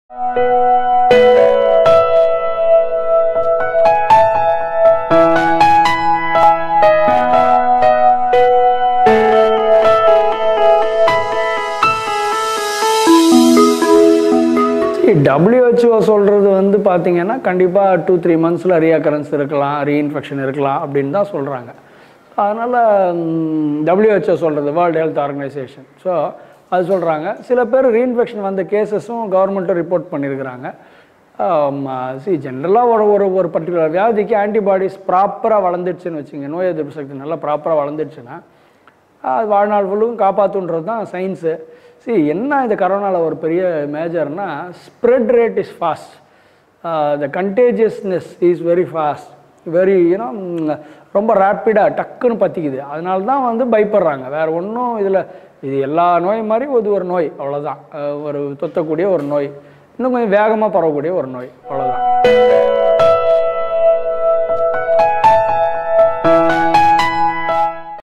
WHO சொல்கிறது வந்து பார்த்தீங்கன்னா கண்டிப்பாக டூ த்ரீ மந்த்ஸில் ரீஅக்கரன்ஸ் இருக்கலாம் ரீஇன்ஃபெக்ஷன் இருக்கலாம் அப்படின்னு தான் சொல்கிறாங்க அதனால் டபிள்யூஹெச்ஓ சொல்கிறது வேர்ல்டு ஹெல்த் ஆர்கனைசேஷன் ஸோ அது சொல்கிறாங்க சில பேர் ரீஇன்ஃபெக்ஷன் வந்த கேசஸும் கவர்மெண்ட்டும் ரிப்போர்ட் பண்ணியிருக்கிறாங்க சி ஜென்ரலாக ஒரு ஒரு ஒரு பர்டிகுலர் வியாதிக்கு ஆன்டிபாடிஸ் ப்ராப்பராக வளர்ந்துடுச்சுன்னு வச்சுங்க நோய் எதிர்ப்பு சக்தி நல்லா ப்ராப்பராக வளர்ந்துடுச்சுன்னா அது வாழ்நாள் ஃபுல்லும் காப்பாற்றுன்றது தான் சயின்ஸு see என்ன இந்த கரோனாவில் ஒரு பெரிய மேஜர்னா spread rate is fast the கண்டேஜியஸ்னஸ் is very fast very you know ரொம்ப ரேப்பிடாக டக்குன்னு பற்றிக்குது அதனால தான் வந்து பயப்படுறாங்க வேறு ஒன்றும் இதில் இது எல்லா நோய் மாதிரி இது ஒரு நோய் அவ்வளோதான் ஒரு தொத்தக்கூடிய ஒரு நோய் இன்னும் கொஞ்சம் வேகமாக பரவக்கூடிய ஒரு நோய் அவ்வளோதான்